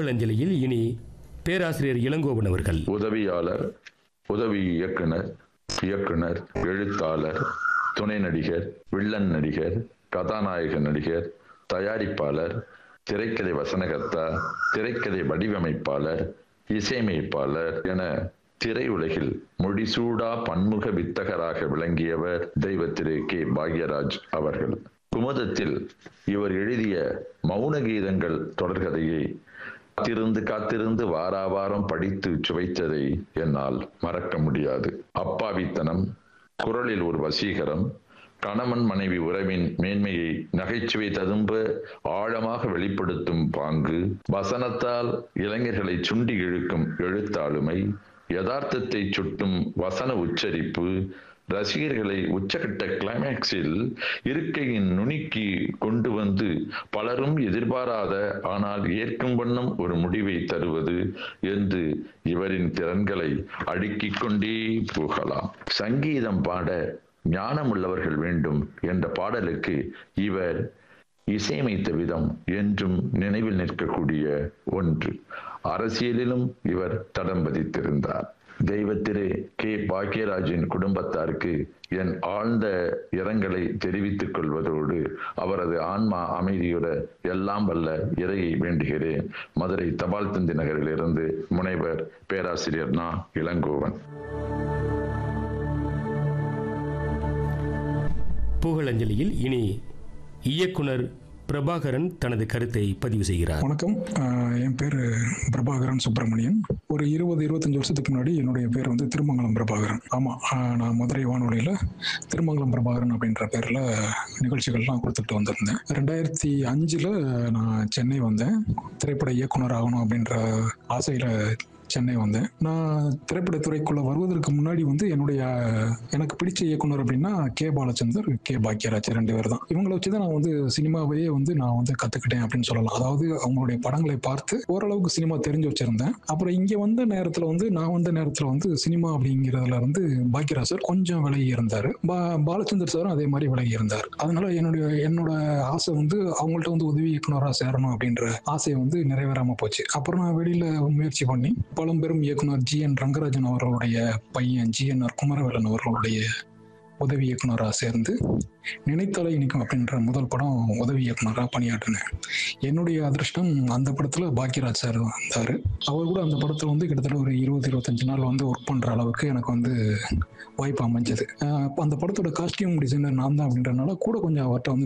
புகழஞ்சலியில் இனி பேராசிரியர் இளங்கோவன் அவர்கள் உதவியாளர் உதவி இயக்குனர் இயக்குனர் எழுத்தாளர் துணை நடிகர் வில்லன் நடிகர் கதாநாயக நடிகர் தயாரிப்பாளர் திரைக்கதை வசனகர்த்தா திரைக்கதை வடிவமைப்பாளர் இசையமைப்பாளர் என திரையுலகில் முடிசூடா பன்முக வித்தகராக விளங்கியவர் தெய்வ திரு கே பாக்யராஜ் அவர்கள் குமுதத்தில் இவர் எழுதிய மௌன கீதங்கள் தொடர்கதையை காத்திருந்து காத்திருந்து வாரா வாரம் படித்து சுவைத்ததை என்னால் மறக்க முடியாது அப்பாவித்தனம் குரலில் ஒரு வசீகரம் கணவன் மனைவி உறவின் மேன்மையை நகைச்சுவை ததும்ப ஆழமாக வெளிப்படுத்தும் பாங்கு வசனத்தால் இளைஞர்களை சுண்டி இழுக்கும் எழுத்தாளுமை யதார்த்தத்தை சுட்டும் வசன உச்சரிப்பு ரசிகர்களை உச்சகட்ட கிளைமேக்ஸில் இருக்கையின் நுனிக்கு கொண்டு வந்து பலரும் எதிர்பாராத ஆனால் ஏற்கும் வண்ணம் ஒரு முடிவை தருவது என்று இவரின் திறன்களை அடுக்கிக் கொண்டே போகலாம் சங்கீதம் பாட ஞானமுள்ளவர்கள் வேண்டும் என்ற பாடலுக்கு இவர் இசையமைத்த விதம் என்றும் நினைவில் நிற்கக்கூடிய ஒன்று அரசியலிலும் இவர் தடம் பதித்திருந்தார் தெய்வ திரு கே பாக்யராஜின் குடும்பத்தாருக்கு என் ஆழ்ந்த இரங்கலை தெரிவித்துக் கொள்வதோடு அவரது ஆன்மா அமைதியுற எல்லாம் வல்ல இறையை வேண்டுகிறேன் மதுரை தபால் தந்தி நகரிலிருந்து முனைவர் பேராசிரியர் நா இளங்கோவன் புகழஞ்சலியில் இனி இயக்குனர் பிரபாகரன் தனது கருத்தை பதிவு செய்கிறார் வணக்கம் ஆஹ் என் பேர் பிரபாகரன் சுப்பிரமணியன் ஒரு இருபது இருபத்தஞ்சு வருஷத்துக்கு முன்னாடி என்னுடைய பேர் வந்து திருமங்கலம் பிரபாகரன் ஆமாம் நான் மதுரை வானொலியில் திருமங்கலம் பிரபாகரன் அப்படின்ற பேரில் நிகழ்ச்சிகள்லாம் கொடுத்துட்டு வந்திருந்தேன் ரெண்டாயிரத்தி அஞ்சில் நான் சென்னை வந்தேன் திரைப்பட இயக்குனர் ஆகணும் அப்படின்ற ஆசையில் சென்னை வந்தேன் நான் திரைப்படத்துறைக்குள்ள வருவதற்கு முன்னாடி வந்து என்னுடைய எனக்கு பிடிச்ச இயக்குனர் அப்படின்னா கே பாலச்சந்தர் கே பாக்யராஜ் ரெண்டு பேர் தான் இவங்களை வச்சு தான் நான் வந்து சினிமாவையே வந்து நான் வந்து கத்துக்கிட்டேன் அப்படின்னு சொல்லலாம் அதாவது அவங்களுடைய படங்களை பார்த்து ஓரளவுக்கு சினிமா தெரிஞ்சு வச்சிருந்தேன் அப்புறம் இங்க வந்த நேரத்துல வந்து நான் வந்த நேரத்துல வந்து சினிமா அப்படிங்கிறதுல இருந்து பாக்யராஜ் சார் கொஞ்சம் விலகி இருந்தார் பா பாலச்சந்தர் சாரும் அதே மாதிரி விலகி இருந்தார் அதனால என்னுடைய என்னோட ஆசை வந்து அவங்கள்ட்ட வந்து உதவி இயக்குனராக சேரணும் அப்படின்ற ஆசையை வந்து நிறைவேறாம போச்சு அப்புறம் நான் வெளியில முயற்சி பண்ணி பழம்பெரும் இயக்குனர் ஜி என் ரங்கராஜன் அவர்களுடைய பையன் ஜி என் ஆர் குமரவேலன் அவர்களுடைய உதவி இயக்குனராக சேர்ந்து நினைத்தலை இனிக்கும் அப்படின்ற முதல் படம் உதவி இயக்குனராக பணியாற்றினேன் என்னுடைய அதிர்ஷ்டம் அந்த படத்தில் பாக்யராஜ் சார் வந்தார் அவர் கூட அந்த படத்தில் வந்து கிட்டத்தட்ட ஒரு இருபது இருபத்தஞ்சு நாள் வந்து ஒர்க் பண்ணுற அளவுக்கு எனக்கு வந்து வாய்ப்பு அமைஞ்சது அஹ் அந்த படத்தோட காஸ்டியூம் டிசைனர் நான் தான் அப்படின்றனால கூட கொஞ்சம் அவர்கிட்ட வந்து